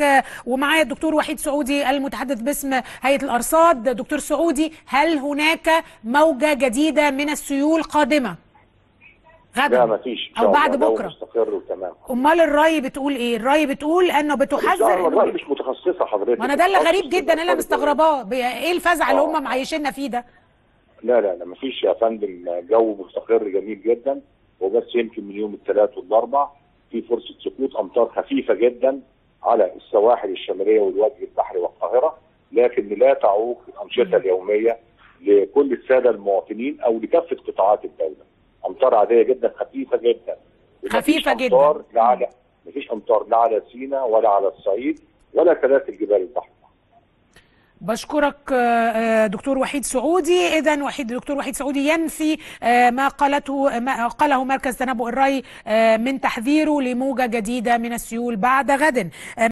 آه، ومعايا الدكتور وحيد سعودي المتحدث باسم هيئه الارصاد دكتور سعودي هل هناك موجه جديده من السيول قادمه لا غدا ما فيش إن او شاء بعد الله. جو بكره مستقر وتمام امال الراي بتقول ايه الراي بتقول انه لا بتحذر والله إنه- مش متخصصه حضرتك ما انا ده اللي غريب متخصص جدا اللي انا بالأرصاد مستغرباه بي- ايه الفزع اللي آه. هم معيشيننا فيه ده لا لا لا ما فيش يا فندم جو مستقر جميل جدا وبس يمكن من يوم الثلاث والاربع في فرصه سقوط امطار خفيفه جدا على السواحل الشماليه والوجه البحري والقاهره لكن لا تعوق الانشطه اليوميه لكل الساده المواطنين او لكافه قطاعات الدوله. امطار عاديه جدا خفيفه جدا. ومفيش خفيفة جدا. امطار لا على مفيش امطار لا على سيناء ولا على الصعيد ولا سلاسل جبال البحر. بشكرك آه، آه، دكتور وحيد سعودي اذا وحيد دكتور وحيد سعودي ينفي آه، ما قالته ما قاله مركز تنبؤ الري آه، من تحذيره لموجه جديده من السيول بعد غد آه،